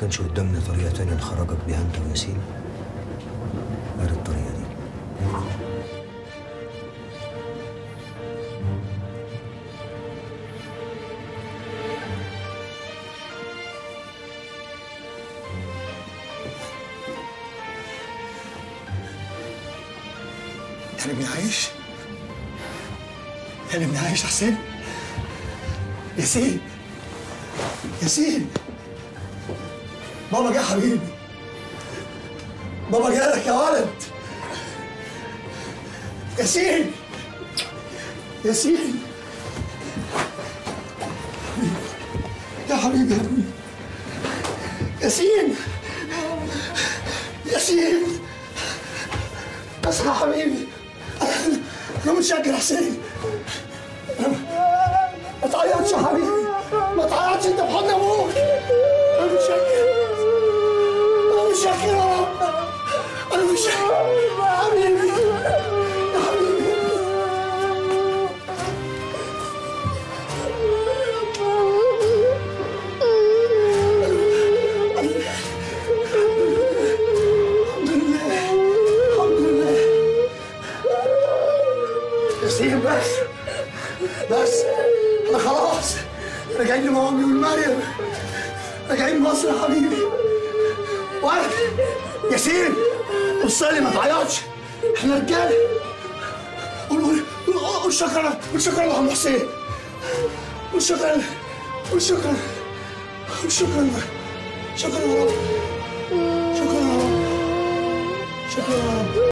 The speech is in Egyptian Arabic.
كانش قدامنا طريقة تانية نخرجك بيها انت وياسين غير الطريقة دي يعني ابني عايش يعني ابني عايش يا حسين ياسين ياسين بابا جه حبيبي بابا جالك يا ولد ياسين ياسين يا حبيبي يا ابني ياسين ياسين اصحى يا حبيبي انا متشكر يا حسين ما تعيطش يا حبيبي ما تعيطش انت في حضن ابوك انا متشكر انا متشكر يا رب انا متشكر يا حبيبي يا حبيبي الحمد لله الحمد لله ياسين بس بس انا خلاص راجعين لمامي والمريم راجعين مصر يا حبيبي ولد ياسين بص لي ما تعيطش احنا رجاله قول قول قول قول شكرا قول شكرا يا عم حسين قول شكرا قول شكرا قول شكرا شكرا يا رب شكرا يا رب شكرا يا رب